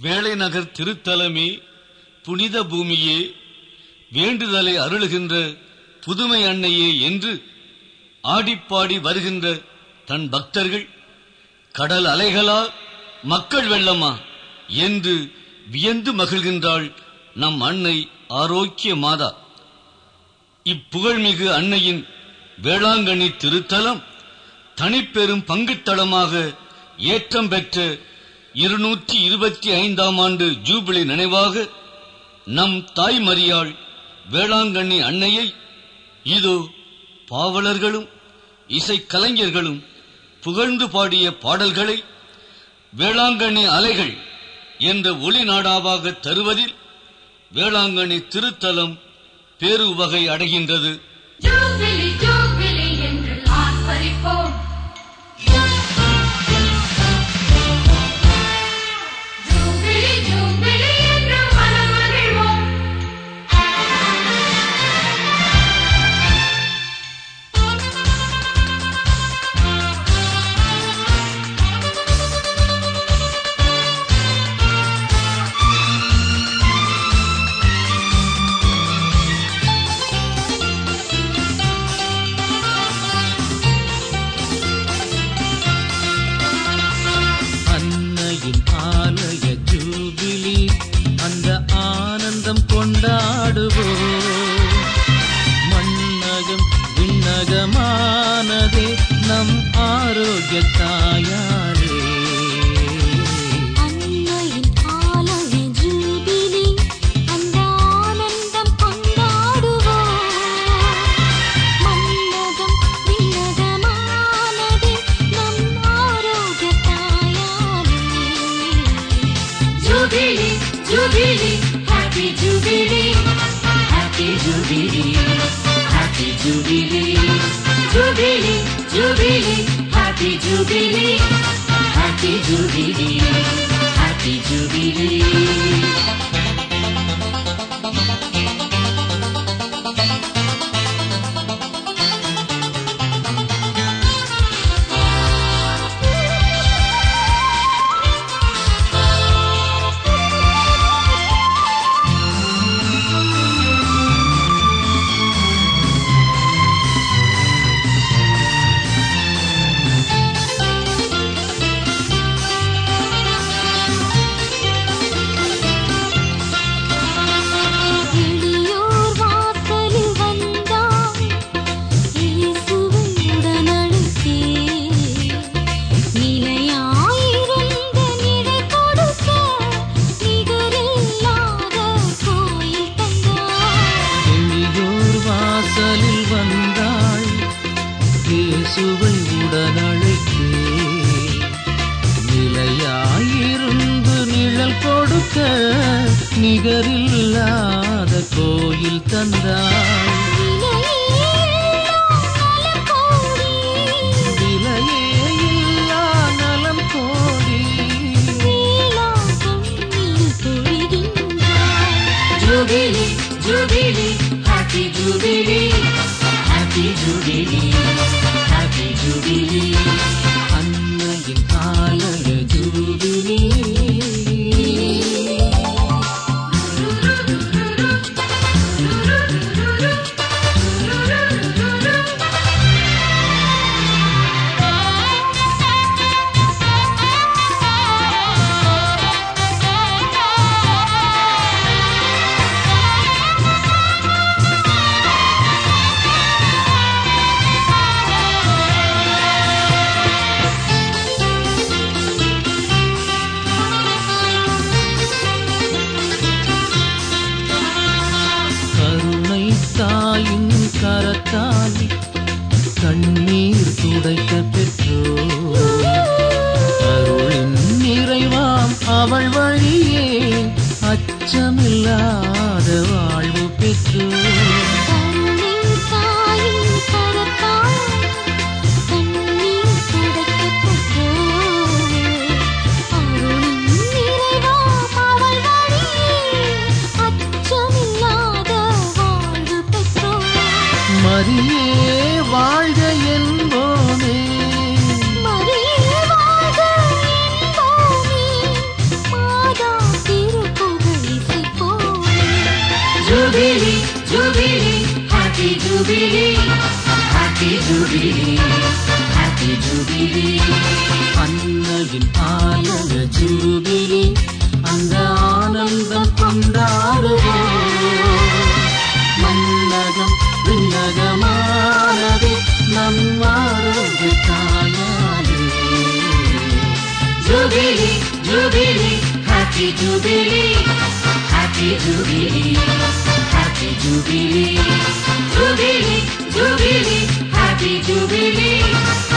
வேளை நகர் திருத்தலமே புனித பூமியே வேண்டுதலை அருளுகின்ற புதுமை அன்னையே என்று ஆடிப்பாடி வருகின்ற தன் பக்தர்கள் கடல் அலைகளா மக்கள் வெள்ளமா என்று வியந்து மகிழ்கின்றாள் நம் அன்னை ஆரோக்கிய மாதா இப்புகழ்மிகு அன்னையின் வேளாங்கண்ணி திருத்தலம் தனிப்பெரும் பங்குத்தளமாக ஏற்றம் பெற்ற இருநூற்றி இருபத்தி ஐந்தாம் ஆண்டு ஜூபிலி நினைவாக நம் தாய் மரியாள் வேளாங்கண்ணி அன்னையை இதோ பாவலர்களும் இசைக்கலைஞர்களும் புகழ்ந்து பாடிய பாடல்களை வேளாங்கண்ணி அலைகள் என்ற ஒளி நாடாவாக தருவதில் வேளாங்கண்ணி திருத்தலம் பேரு வகை அடைகின்றது ஜூபிலி ஜூபிலி என்று ஆர்ப்பரிப்போம் ஜூபிலி ஜூபிலி என்று மனம் மகிழ்வோம் அன்னையின் ஆலய ஜூபிலி அந்த ஆனந்தம் கொண்டாடுவோம் மண்ணகம் விண்ணகமானதே நம் ஆரோக்கிய தாயாரே அன்னையின் ஆலய ஜூபிலி அந்த ஆனந்தம் கொண்டாடுவோம் மன்னகம் விண்ணகமானதே நம் ஆரோக்கிய தாயாரே jubilee jubilee happy jubilee happy jubilee happy jubilee jubilee jubilee happy jubilee happy jubilee happy jubilee எளியோர் வாசலில் வந்தாய் இயேசுவை உடனழைத்தே நிலையாயிருந்த நிலை கொடுக்க நிகரில்லாத கோயில் தந்தாய் எளியோர் வாசலில் வந்தாள் இயேசுவை உடனழைத்தே நிலையாயிருந்து நிழல் கொடுக்க நிகரில்லாத கோயில் தந்தாள் விலையே இல்லா நலம் கோடி jubilee jubilee happy jubilee happy jubilee happy jubilee அன்னையின் ஆலய ஜூபிலி கருணை தாயின் கரத்தால் கண்ணீர் துடைக்க பெற்றோர் அருளின் நிறைவாம் அவள் வழியே அச்சமில்லாத வாழ்வு பெற்றோர் மரியே வாழ்க என்போமே மரியே வாழ்க என்போமே Jubilee, Happy Jubilee, Happy Jubilee. அன்னையின் ஆலய ஜூபிலி அந்த ஆனந்தம் கொண்டாடுவோம் மன்னகம் விண்ணகமானது நம் ஆரோக்கிய தாயாரே Jubilee, Jubilee, Happy Jubilee, Happy Jubilee, Happy Jubilee, Jubilee, Jubilee, Happy Jubilee,